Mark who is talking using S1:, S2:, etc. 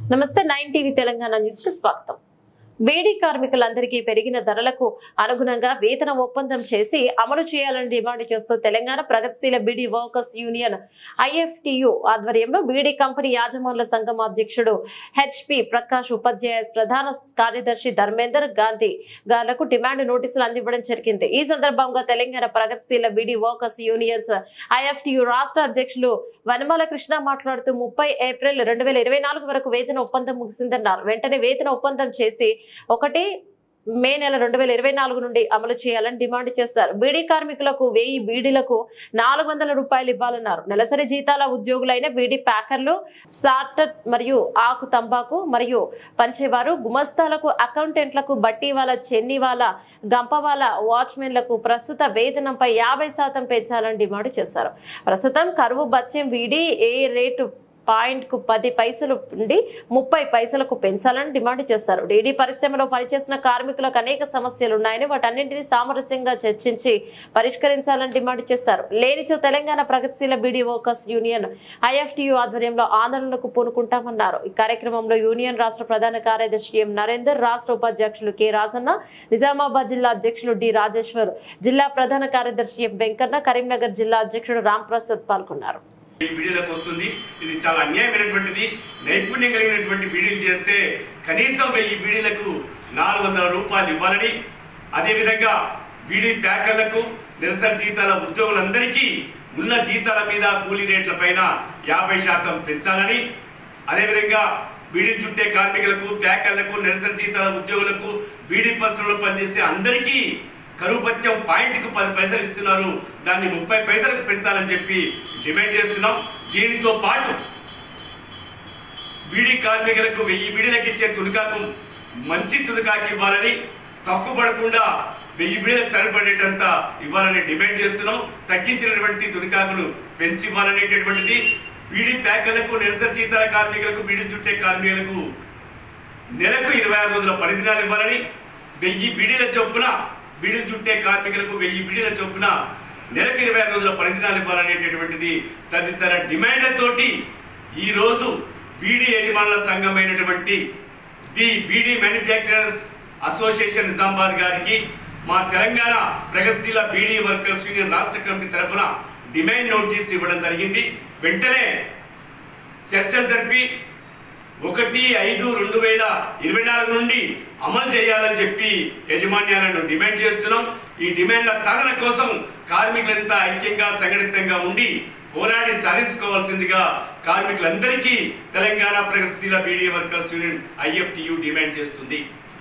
S1: నమస్తే nine TV Telangana news కి స్వాగతం బీడీ కార్మికులందరికీ పెరిగిన ధరలకు అనుగుణంగా వేతన ఒప్పందం చేసి అమలు చేయాలని డిమాండ్ చేస్తూ తెలంగాణ ప్రగతిశీల బీడీ వర్కర్స్ యూనియన్ ఐఎఫ్టియు ఆధ్వర్యంలో బీడీ కంపెనీ యాజమానుల సంఘం అధ్యక్షుడు హెచ్పి ప్రకాష్ ఉపాధ్యాయ ప్రధాన కార్యదర్శి ధర్మేందర్ గాంధీ గార్లకు డిమాండ్ నోటీసులు అందివ్వడం జరిగింది ఈ సందర్భంగా తెలంగాణ ప్రగతిశీల బీడీ వర్కర్స్ యూనియన్స్ ఐఎఫ్టియు రాష్ట్ర అధ్యక్షులు వనమాల కృష్ణ మాట్లాడుతూ ముప్పై ఏప్రిల్ రెండు వేల ఇరవై నాలుగు వరకు వేతన ఒప్పందం ముగిసిందన్నారు వెంటనే వేతన ఒప్పందం చేసి ఒకటి మే నెల రెండు వేల ఇరవై నాలుగు నుండి అమలు చేయాలని డిమాండ్ చేశారు బీడీ కార్మికులకు వెయ్యి బీడీలకు నాలుగు వందల రూపాయలు ఇవ్వాలన్నారు నెలసరి జీతాల ఉద్యోగులైన బీడీ ప్యాకర్లు సార్టర్ మరియు ఆకు తంబాకు మరియు పంచేవారు గుమస్తాలకు అకౌంటెంట్లకు బట్టి వాళ్ళ చెన్ని వాళ్ళ గంప వాళ్ళ వాచ్మెన్లకు ప్రస్తుత వేతనంపై యాభై శాతం పెంచాలని డిమాండ్ చేశారు ప్రస్తుతం కరువు బత్యం వీడి ఏ రేటు పాయింట్ కు పది పైసలు నుండి ముప్పై పైసలకు పెంచాలని డిమాండ్ చేస్తారు డీడీ పరిశ్రమలో పనిచేస్తున్న కార్మికులకు అనేక సమస్యలు ఉన్నాయని వాటన్నింటినీ సామరస్యంగా చర్చించి పరిష్కరించాలని డిమాండ్ చేశారు లేనిచో తెలంగాణ ప్రగతిశీల బీడీ వర్కర్స్ యూనియన్ ఐఎఫ్టియు ఆధ్వర్యంలో ఆందోళనకు పూనుకుంటామన్నారు ఈ కార్యక్రమంలో యూనియన్ రాష్ట్ర ప్రధాన కార్యదర్శి ఎం నరేందర్ రాష్ట్ర ఉపాధ్యక్షులు కె రాజన్న నిజామాబాద్ జిల్లా అధ్యక్షులు డి రాజేశ్వర్ జిల్లా ప్రధాన కార్యదర్శి ఎం వెంకన్న కరీంనగర్ జిల్లా అధ్యక్షుడు రామ్ ప్రసాద్ పాల్గొన్నారు
S2: ఈ బీడీలకు వస్తుంది ఇది చాలా అన్యాయమైనటువంటిది నైపుణ్యం కలిగినటువంటి బీడీలు చేస్తే కనీసం వెయ్యి బీడీలకు నాలుగు వందల రూపాయలు ఇవ్వాలని అదేవిధంగా బీడీ ప్యాకర్లకు నిరసన జీతాల ఉద్యోగులందరికీ ఉన్న జీతాల మీద కూలీ రేట్ల పైన యాభై శాతం పెంచాలని అదేవిధంగా బీడీ చుట్టే కార్మికులకు ప్యాకర్లకు నిరసన జీతాల ఉద్యోగులకు బీడీ పరిశ్రమలో పనిచేసే అందరికీ కరువు పత్యం పాయింట్కు పది పైసలు ఇస్తున్నారు దాన్ని ముప్పై పైసలకు పెంచాలని చెప్పి డిమాండ్ చేస్తున్నాం దీనితో పాటు బీడీ కార్మికులకు వెయ్యి బీడీలకు ఇచ్చే తునికాకు మంచి తునికాకి ఇవ్వాలని తక్కువ పడకుండా వెయ్యి బీడీలకు సరిపడేటంత ఇవ్వాలని డిమాండ్ చేస్తున్నాం తగ్గించినటువంటి తునికాకును పెంచి ఇవ్వాలనేటటువంటిది బీడీ ప్యాకర్లకు నిరసన జీతాల కార్మికులకు బీడీ చుట్టే కార్మికులకు నెలకు ఇరవై ఆరు రోజుల పనిదినాలు ఇవ్వాలని వెయ్యి బీడీల చొప్పున బీడీలు చుట్టే కార్మికులకు వెయ్యి బీడీల చొప్పున నెలకు ఇరవై ఆరు రోజుల పనిదినాలు ఇవ్వాలనేటటువంటిది తదితర డిమాండ్లతోటి ఈ రోజు బీడీ యజమానుల సంఘమైనటువంటి the beedi manufacturers association Nizamabad గారికి మా తెలంగాణ ప్రగతిశీల బీడీ వర్కర్స్ యూనియన్ రాష్ట్ర కమిటీ తరఫున డిమాండ్ నోటీస్ ఇవ్వడం జరిగింది వెంటనే చర్చలు జరిపి ఒకటి ఐదు రెండు వేల ఇరవై నాలుగు నుండి అమలు చేయాలని చెప్పి యజమాన్యాలను డిమాండ్ చేస్తున్నాం ఈ డిమాండ్ల సాధన కోసం కార్మికులంతా ఐక్యంగా సంఘటితంగా ఉండి పోరాడి సాధించుకోవాల్సిందిగా కార్మికులందరికీ తెలంగాణ ప్రగతిశీల beedi workers union IFTU demand చేస్తుంది